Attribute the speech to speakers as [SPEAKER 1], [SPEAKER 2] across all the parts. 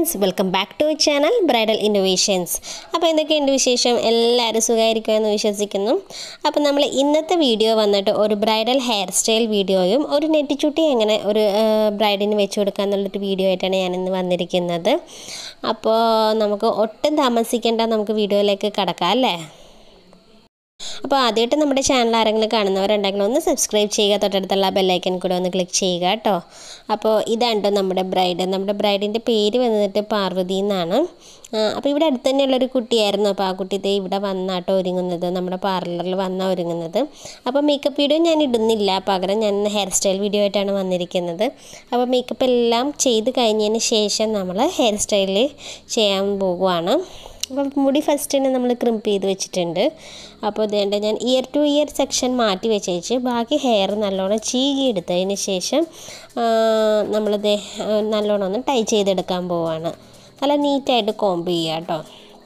[SPEAKER 1] friends welcome back to channel Bridal Innovations അപ്പോൾ എന്തൊക്കെയുണ്ട് വിശേഷം എല്ലാവരും സുഖമായിരിക്കുമെന്ന് വിശ്വസിക്കുന്നു അപ്പോൾ നമ്മൾ ഇന്നത്തെ വീഡിയോ വന്നിട്ട് ഒരു ബ്രൈഡൽ ഹെയർ സ്റ്റൈൽ വീഡിയോയും ഒരു നെറ്റിച്ചുട്ടി എങ്ങനെ ഒരു ബ്രൈഡിന് വെച്ച് കൊടുക്കുക എന്നുള്ളൊരു വീഡിയോ ആയിട്ടാണ് ഞാനിന്ന് വന്നിരിക്കുന്നത് അപ്പോൾ നമുക്ക് ഒട്ടും താമസിക്കേണ്ട നമുക്ക് വീഡിയോയിലേക്ക് കടക്കാം അല്ലേ അപ്പോൾ ആദ്യമായിട്ട് നമ്മുടെ ചാനൽ ആരെങ്കിലും കാണുന്നവരുണ്ടെങ്കിൽ ഒന്ന് സബ്സ്ക്രൈബ് ചെയ്യുക തൊട്ടടുത്തുള്ള ബെല്ലൈക്കൻ കൂടെ ഒന്ന് ക്ലിക്ക് ചെയ്യുക കേട്ടോ അപ്പോൾ ഇതാണ് ട്ടോ നമ്മുടെ ബ്രൈഡ് നമ്മുടെ ബ്രൈഡിൻ്റെ പേര് വന്നിട്ട് പാർവതി എന്നാണ് അപ്പോൾ ഇവിടെ അടുത്ത് തന്നെയുള്ളൊരു കുട്ടിയായിരുന്നു അപ്പോൾ ആ കുട്ടി ദേ ഇവിടെ വന്നാട്ടോ ഒരുങ്ങുന്നത് നമ്മുടെ പാർലറിൽ വന്നാണ് ഒരുങ്ങുന്നത് അപ്പോൾ മേക്കപ്പ് വീഡിയോ ഞാൻ ഇടുന്നില്ല പകരം ഞാൻ ഹെയർ സ്റ്റൈൽ വീഡിയോ ആയിട്ടാണ് വന്നിരിക്കുന്നത് അപ്പോൾ മേക്കപ്പ് എല്ലാം ചെയ്ത് കഴിഞ്ഞതിന് ശേഷം നമ്മൾ ഹെയർ സ്റ്റൈൽ ചെയ്യാൻ പോകുവാണ് അപ്പം മുടി ഫസ്റ്റ് തന്നെ നമ്മൾ ക്രിംപ് ചെയ്ത് വെച്ചിട്ടുണ്ട് അപ്പോൾ ഇതേണ്ട ഞാൻ ഇയർ ടു ഇയർ സെക്ഷൻ മാറ്റി വെച്ചേച്ച് ബാക്കി ഹെയർ നല്ലോണം ചീകി എടുത്തതിന് ശേഷം നമ്മളിത് നല്ലോണം ഒന്ന് ടൈ ചെയ്തെടുക്കാൻ പോവാണ് നല്ല നീറ്റായിട്ട് കോംബ് ചെയ്യുക കേട്ടോ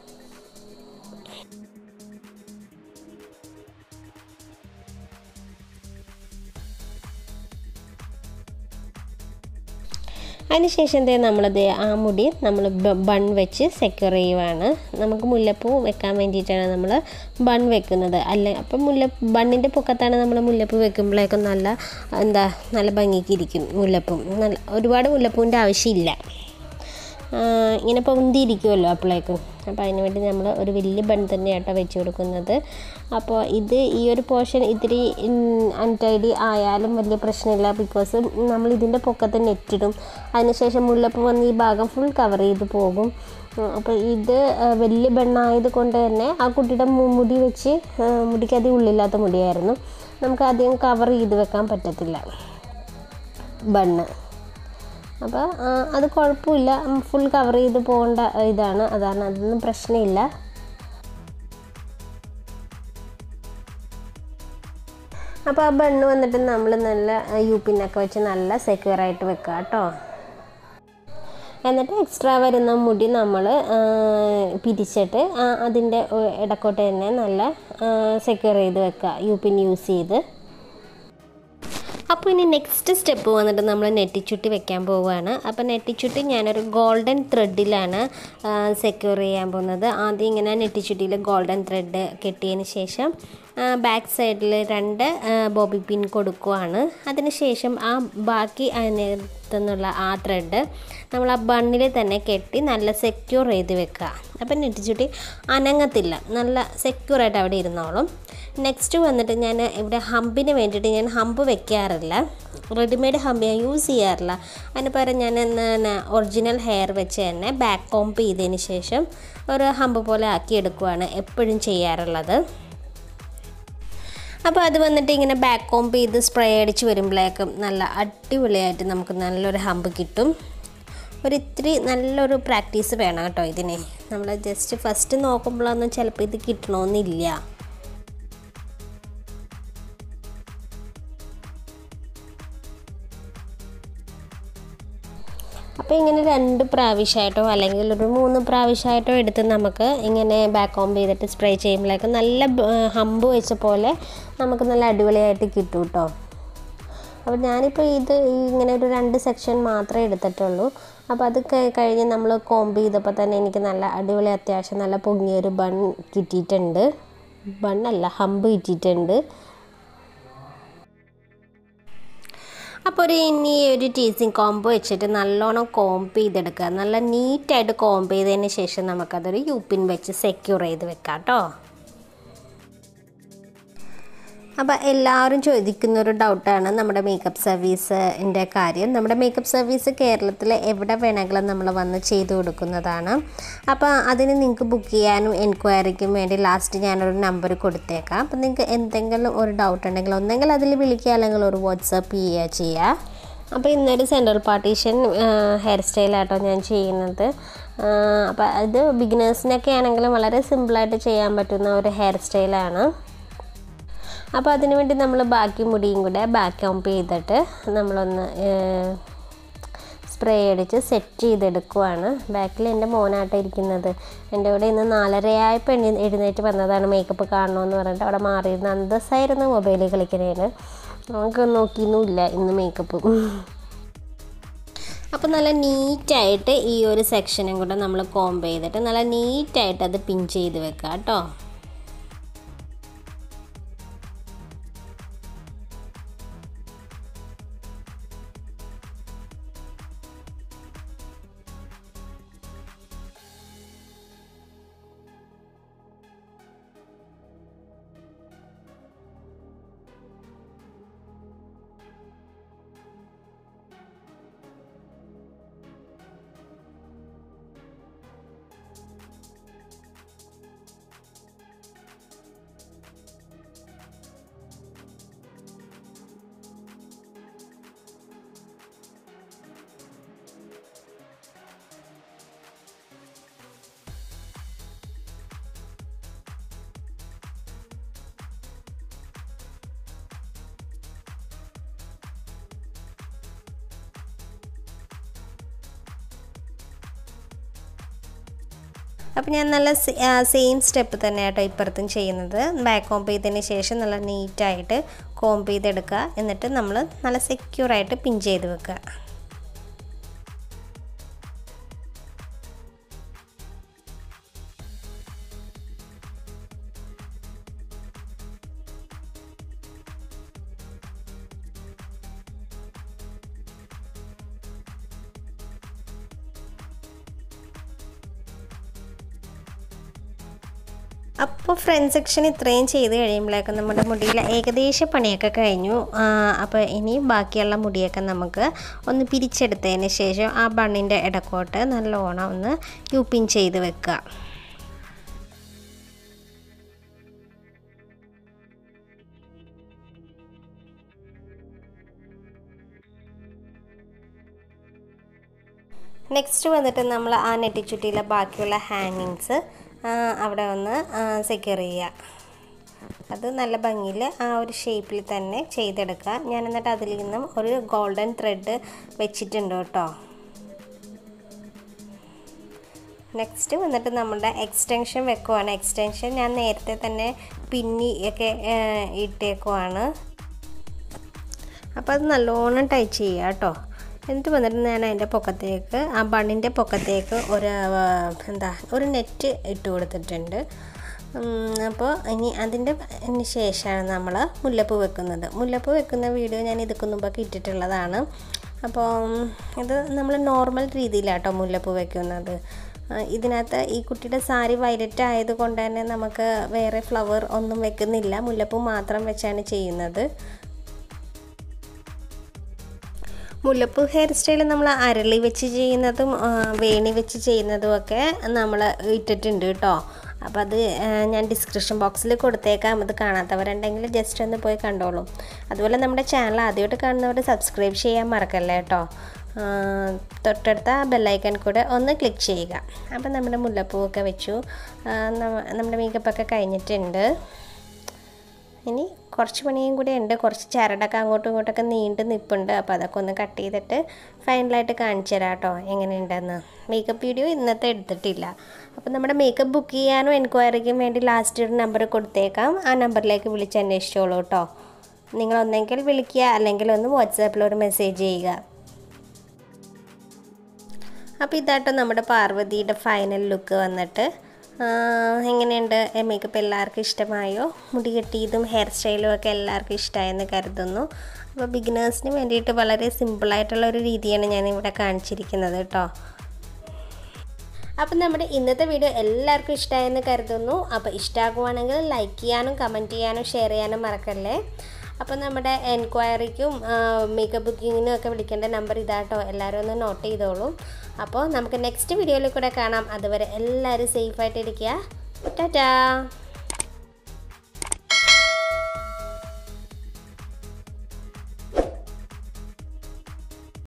[SPEAKER 1] അതിനുശേഷം ദേ നമ്മളത് ആ മുടി നമ്മൾ ബൺ വെച്ച് സെക്യൂർ ചെയ്യുവാണ് നമുക്ക് മുല്ലപ്പൂ വെക്കാൻ വേണ്ടിയിട്ടാണ് നമ്മൾ ബൺ വെക്കുന്നത് അല്ല അപ്പം മുല്ല ബണ്ണിൻ്റെ പൊക്കത്താണ് നമ്മൾ മുല്ലപ്പൂ വെക്കുമ്പോഴേക്കും നല്ല എന്താ നല്ല ഭംഗിക്ക് ഇരിക്കും മുല്ലപ്പൂ നല്ല ഒരുപാട് മുല്ലപ്പൂവിൻ്റെ ആവശ്യമില്ല ഇങ്ങനെ പൊന്തിയിരിക്കുമല്ലോ അപ്പോഴേക്കും അപ്പോൾ അതിന് വേണ്ടി നമ്മൾ ഒരു വലിയ ബൺ തന്നെയാട്ടോ വെച്ച് കൊടുക്കുന്നത് അപ്പോൾ ഇത് ഈ ഒരു പോർഷൻ ഇത്തിരി അൺടൈഡി ആയാലും വലിയ പ്രശ്നമില്ല ബിക്കോസ് നമ്മൾ ഇതിൻ്റെ പൊക്കത്ത് നെറ്റിടും അതിനുശേഷം മുല്ലപ്പ് വന്ന് ഈ ഭാഗം ഫുൾ കവർ ചെയ്ത് പോകും അപ്പോൾ ഇത് വലിയ ബണ്ണായത് കൊണ്ട് തന്നെ ആ കുട്ടിയുടെ മുടി വെച്ച് മുടിക്ക് അധികം ഉള്ളില്ലാത്ത മുടിയായിരുന്നു നമുക്ക് അധികം കവർ ചെയ്ത് വെക്കാൻ പറ്റത്തില്ല ബണ്ണ് അപ്പോൾ അത് കുഴപ്പമില്ല ഫുൾ കവർ ചെയ്ത് പോകേണ്ട ഇതാണ് അതാണ് അതൊന്നും പ്രശ്നമില്ല അപ്പോൾ ആ ബണ്ണ് വന്നിട്ട് നമ്മൾ നല്ല യു പിന്നൊക്കെ വെച്ച് നല്ല സെക്യൂർ ആയിട്ട് വെക്കുക കേട്ടോ എന്നിട്ട് എക്സ്ട്രാ വരുന്ന മുടി നമ്മൾ പിരിച്ചിട്ട് അതിൻ്റെ ഇടക്കോട്ട് തന്നെ നല്ല സെക്യൂർ ചെയ്ത് വെക്കുക യു പിൻ യൂസ് ചെയ്ത് അപ്പോൾ ഇനി നെക്സ്റ്റ് സ്റ്റെപ്പ് വന്നിട്ട് നമ്മൾ നെറ്റിച്ചുട്ടി വെക്കാൻ പോവുകയാണ് അപ്പോൾ നെറ്റിച്ചുട്ടി ഞാനൊരു ഗോൾഡൻ ത്രെഡിലാണ് സെക്യൂർ ചെയ്യാൻ പോകുന്നത് ആദ്യം ഇങ്ങനെ നെറ്റിച്ചുട്ടിയിൽ ഗോൾഡൻ ത്രെഡ് കെട്ടിയതിന് ശേഷം ബാക്ക് സൈഡിൽ രണ്ട് ബോബി പിൻ കൊടുക്കുവാണ് അതിനുശേഷം ആ ബാക്കി അതിനകത്തുനിന്നുള്ള ആ ത്രെഡ് നമ്മൾ ആ ബണ്ണിൽ തന്നെ കെട്ടി നല്ല സെക്യൂർ ചെയ്ത് വെക്കുക അപ്പം നെറ്റിച്ചുട്ടി അനങ്ങത്തില്ല നല്ല സെക്യൂറായിട്ട് അവിടെ ഇരുന്നോളും നെക്സ്റ്റ് വന്നിട്ട് ഞാൻ ഇവിടെ ഹമ്പിന് വേണ്ടിയിട്ട് ഞാൻ ഹമ്പ് വെക്കാറില്ല റെഡിമെയ്ഡ് ഹമ്പ് ഞാൻ യൂസ് ചെയ്യാറില്ല അതിന് പകരം ഞാൻ എന്താണ് ഒറിജിനൽ ഹെയർ വെച്ച് തന്നെ ബാക്ക് കോംപ് ചെയ്തതിന് ശേഷം ഒരു ഹമ്പ് പോലെ ആക്കി എടുക്കുവാണ് എപ്പോഴും ചെയ്യാറുള്ളത് അപ്പോൾ അത് വന്നിട്ട് ഇങ്ങനെ ബാക്ക് കോംപ് ചെയ്ത് സ്പ്രേ അടിച്ച് വരുമ്പോഴേക്കും നല്ല അടിപൊളിയായിട്ട് നമുക്ക് നല്ലൊരു ഹമ്പ് കിട്ടും ഒരിത്തിരി നല്ലൊരു പ്രാക്ടീസ് വേണം കേട്ടോ ഇതിന് നമ്മൾ ജസ്റ്റ് ഫസ്റ്റ് നോക്കുമ്പോഴൊന്നും ചിലപ്പോൾ ഇത് കിട്ടണമെന്നില്ല അപ്പോൾ ഇങ്ങനെ രണ്ട് പ്രാവശ്യമായിട്ടോ അല്ലെങ്കിൽ ഒരു മൂന്ന് പ്രാവശ്യമായിട്ടോ എടുത്ത് നമുക്ക് ഇങ്ങനെ ബാക്ക് കോംബ് ചെയ്തിട്ട് സ്പ്രേ ചെയ്യുമ്പോഴേക്കും നല്ല ഹമ്പ് വെച്ച പോലെ നമുക്ക് നല്ല അടിപൊളിയായിട്ട് കിട്ടും കേട്ടോ അപ്പോൾ ഞാനിപ്പോൾ ഇത് ഇങ്ങനെ ഒരു രണ്ട് സെക്ഷൻ മാത്രമേ എടുത്തിട്ടുള്ളൂ അപ്പോൾ അത് കഴിഞ്ഞ് നമ്മൾ കോംബ് ചെയ്തപ്പോൾ തന്നെ എനിക്ക് നല്ല അടിപൊളി അത്യാവശ്യം നല്ല പൊങ്ങിയൊരു ബൺ കിട്ടിയിട്ടുണ്ട് ബണ്ണല്ല ഹമ്പ് കിട്ടിയിട്ടുണ്ട് അപ്പോൾ ഒരു ഇനി ഒരു ടീസിങ് കോംബ് വെച്ചിട്ട് നല്ലോണം കോംബ് ചെയ്തെടുക്കുക നല്ല നീറ്റായിട്ട് കോംബ് ചെയ്തതിന് ശേഷം നമുക്കതൊരു യൂപ്പിൻ വെച്ച് സെക്യൂർ ചെയ്ത് വെക്കാം കേട്ടോ അപ്പോൾ എല്ലാവരും ചോദിക്കുന്ന ഒരു ഡൗട്ടാണ് നമ്മുടെ മേക്കപ്പ് സർവീസിൻ്റെ കാര്യം നമ്മുടെ മേക്കപ്പ് സർവീസ് കേരളത്തിൽ എവിടെ വേണമെങ്കിലും നമ്മൾ വന്ന് ചെയ്തു കൊടുക്കുന്നതാണ് അപ്പോൾ അതിന് നിങ്ങൾക്ക് ബുക്ക് ചെയ്യാനും എൻക്വയറിക്കും വേണ്ടി ലാസ്റ്റ് ഞാനൊരു നമ്പർ കൊടുത്തേക്കാം അപ്പോൾ നിങ്ങൾക്ക് എന്തെങ്കിലും ഒരു ഡൗട്ട് ഉണ്ടെങ്കിൽ ഒന്നെങ്കിൽ അതിൽ വിളിക്കുക അല്ലെങ്കിൽ ഒരു വാട്സപ്പ് ചെയ്യുക ചെയ്യുക അപ്പോൾ ഇന്നൊരു സെൻട്രൽ പാർട്ടീഷൻ ഹെയർ സ്റ്റൈലാട്ടോ ഞാൻ ചെയ്യുന്നത് അപ്പോൾ അത് ബിഗിനേഴ്സിനൊക്കെ ആണെങ്കിലും വളരെ സിമ്പിളായിട്ട് ചെയ്യാൻ പറ്റുന്ന ഒരു ഹെയർ സ്റ്റൈലാണ് അപ്പോൾ അതിനു വേണ്ടി നമ്മൾ ബാക്കി മുടിയും കൂടെ ബാക്ക് കോംപ് ചെയ്തിട്ട് നമ്മളൊന്ന് സ്പ്രേ അടിച്ച് സെറ്റ് ചെയ്തെടുക്കുവാണ് ബാക്കിൽ എൻ്റെ മോനാട്ടോ ഇരിക്കുന്നത് എൻ്റെ കൂടെ ഇന്ന് നാലരയായപ്പോൾ എണ്ണി എഴുന്നേറ്റ് വന്നതാണ് മേക്കപ്പ് കാണണമെന്ന് പറഞ്ഞിട്ട് അവിടെ മാറിയിരുന്ന അന്തസ്സായിരുന്നു മൊബൈലിൽ കളിക്കുന്നതിന് നമുക്ക് നോക്കിയൊന്നുമില്ല ഇന്ന് മേക്കപ്പ് അപ്പോൾ നല്ല നീറ്റായിട്ട് ഈ ഒരു സെക്ഷനും കൂടെ നമ്മൾ കോംബ് ചെയ്തിട്ട് നല്ല നീറ്റായിട്ട് അത് പിൻ ചെയ്ത് വെക്കുക കേട്ടോ അപ്പോൾ ഞാൻ നല്ല സെയിം സ്റ്റെപ്പ് തന്നെ കേട്ടോ ഇപ്പുറത്തും ചെയ്യുന്നത് ബാക്ക് കോംപ് ചെയ്തതിന് ശേഷം നല്ല നീറ്റായിട്ട് കോംപ് ചെയ്തെടുക്കുക എന്നിട്ട് നമ്മൾ നല്ല സെക്യൂറായിട്ട് പിൻ ചെയ്ത് വെക്കുക അപ്പോൾ ഫ്രണ്ട് സെക്ഷൻ ഇത്രയും ചെയ്ത് കഴിയുമ്പോഴേക്കും നമ്മുടെ മുടിയിൽ ഏകദേശ പണിയൊക്കെ കഴിഞ്ഞു അപ്പോൾ ഇനി ബാക്കിയുള്ള മുടിയൊക്കെ നമുക്ക് ഒന്ന് പിരിച്ചെടുത്തതിന് ശേഷം ആ ബണ്ണിൻ്റെ ഇടക്കോട്ട് നല്ലോണം ഒന്ന് യൂപ്പിൻ ചെയ്ത് വെക്കുക നെക്സ്റ്റ് വന്നിട്ട് നമ്മൾ ആ നെറ്റിച്ചുട്ടിയിലെ ബാക്കിയുള്ള ഹാങ്ങിങ്സ് അവിടെ ഒന്ന് സെക്യൂർ ചെയ്യുക അത് നല്ല ഭംഗിയിൽ ആ ഒരു ഷേപ്പിൽ തന്നെ ചെയ്തെടുക്കുക ഞാൻ എന്നിട്ട് അതിൽ നിന്നും ഒരു ഗോൾഡൻ ത്രെഡ് വെച്ചിട്ടുണ്ട് കേട്ടോ നെക്സ്റ്റ് വന്നിട്ട് നമ്മുടെ എക്സ്റ്റൻഷൻ വെക്കുവാണ് എക്സ്റ്റൻഷൻ ഞാൻ നേരത്തെ തന്നെ പിന്നി ഒക്കെ ഇട്ടേക്കുവാണ് അപ്പോൾ അത് നല്ലോണം ടൈറ്റ് ചെയ്യുക കേട്ടോ എന്നിട്ട് വന്നിട്ട് ഞാൻ അതിൻ്റെ പൊക്കത്തേക്ക് ആ ബണ്ണിൻ്റെ പൊക്കത്തേക്ക് ഒരു എന്താ ഒരു നെറ്റ് ഇട്ട് കൊടുത്തിട്ടുണ്ട് അപ്പോൾ ഇനി അതിൻ്റെ ശേഷമാണ് നമ്മൾ മുല്ലപ്പൂ വെക്കുന്നത് മുല്ലപ്പൂ വെക്കുന്ന വീഡിയോ ഞാൻ ഇതൊക്കെ മുമ്പൊക്കെ ഇട്ടിട്ടുള്ളതാണ് അപ്പോൾ ഇത് നമ്മൾ നോർമൽ രീതിയിലാട്ടോ മുല്ലപ്പൂ വെക്കുന്നത് ഇതിനകത്ത് ഈ കുട്ടിയുടെ സാരി വയലറ്റ് ആയതുകൊണ്ട് തന്നെ നമുക്ക് വേറെ ഫ്ലവർ ഒന്നും വെക്കുന്നില്ല മുല്ലപ്പൂ മാത്രം വെച്ചാണ് ചെയ്യുന്നത് മുല്ലപ്പൂ ഹെയർ സ്റ്റൈൽ നമ്മൾ അരളി വെച്ച് ചെയ്യുന്നതും വേണി വെച്ച് ചെയ്യുന്നതും ഒക്കെ നമ്മൾ ഇട്ടിട്ടുണ്ട് കേട്ടോ അപ്പോൾ അത് ഞാൻ ഡിസ്ക്രിപ്ഷൻ ബോക്സിൽ കൊടുത്തേക്കാം അത് കാണാത്തവരുണ്ടെങ്കിൽ ജസ്റ്റ് ഒന്ന് പോയി കണ്ടോളൂ അതുപോലെ നമ്മുടെ ചാനൽ ആദ്യമായിട്ട് കാണുന്നവർ സബ്സ്ക്രൈബ് ചെയ്യാൻ മറക്കല്ലേ കേട്ടോ തൊട്ടടുത്ത ബെല്ലൈക്കൺ കൂടെ ഒന്ന് ക്ലിക്ക് ചെയ്യുക അപ്പോൾ നമ്മുടെ മുല്ലപ്പൂവൊക്കെ വെച്ചു നമ്മുടെ മേക്കപ്പൊക്കെ കഴിഞ്ഞിട്ടുണ്ട് ഇനി കുറച്ച് പണിയും കൂടെ ഉണ്ട് കുറച്ച് ചരടൊക്കെ അങ്ങോട്ടും ഇങ്ങോട്ടൊക്കെ നീണ്ട് നിൽപ്പുണ്ട് അപ്പോൾ അതൊക്കെ ഒന്ന് കട്ട് ചെയ്തിട്ട് ഫൈനലായിട്ട് കാണിച്ചു തരാം കേട്ടോ എങ്ങനെയുണ്ടെന്ന് മേക്കപ്പ് വീഡിയോ ഇന്നത്തെ എടുത്തിട്ടില്ല അപ്പോൾ നമ്മുടെ മേക്കപ്പ് ബുക്ക് ചെയ്യാനും എൻക്വയറിക്കും വേണ്ടി ലാസ്റ്റ് ഒരു നമ്പർ കൊടുത്തേക്കാം ആ നമ്പറിലേക്ക് വിളിച്ച് അന്വേഷിച്ചോളൂ കേട്ടോ നിങ്ങളൊന്നെങ്കിൽ വിളിക്കുക അല്ലെങ്കിൽ ഒന്ന് വാട്സാപ്പിൽ ഒരു മെസ്സേജ് ചെയ്യുക അപ്പോൾ ഇതാട്ടോ നമ്മുടെ പാർവതിയുടെ ഫൈനൽ ലുക്ക് വന്നിട്ട് എങ്ങനെയുണ്ട് മേക്കപ്പ് എല്ലാവർക്കും ഇഷ്ടമായോ മുടി കെട്ടിയതും ഹെയർ സ്റ്റൈലും ഒക്കെ എല്ലാവർക്കും ഇഷ്ടമായെന്ന് കരുതുന്നു അപ്പോൾ ബിഗിനേഴ്സിന് വേണ്ടിയിട്ട് വളരെ സിമ്പിളായിട്ടുള്ള ഒരു രീതിയാണ് ഞാൻ ഇവിടെ കാണിച്ചിരിക്കുന്നത് കേട്ടോ അപ്പം നമ്മുടെ ഇന്നത്തെ വീഡിയോ എല്ലാവർക്കും ഇഷ്ടമായെന്ന് കരുതുന്നു അപ്പോൾ ഇഷ്ടമാകുവാണെങ്കിൽ ലൈക്ക് ചെയ്യാനും കമൻറ്റ് ചെയ്യാനും ഷെയർ ചെയ്യാനും മറക്കല്ലേ അപ്പോൾ നമ്മുടെ എൻക്വയറിക്കും മേക്കപ്പ് ബുക്കിങ്ങിനും ഒക്കെ വിളിക്കേണ്ട നമ്പർ ഇതാട്ടോ എല്ലാവരും ഒന്ന് നോട്ട് ചെയ്തോളൂ അപ്പോൾ നമുക്ക് നെക്സ്റ്റ് വീഡിയോയിൽ കൂടെ കാണാം അതുവരെ എല്ലാവരും സേഫായിട്ടിരിക്കുക ടാറ്റാ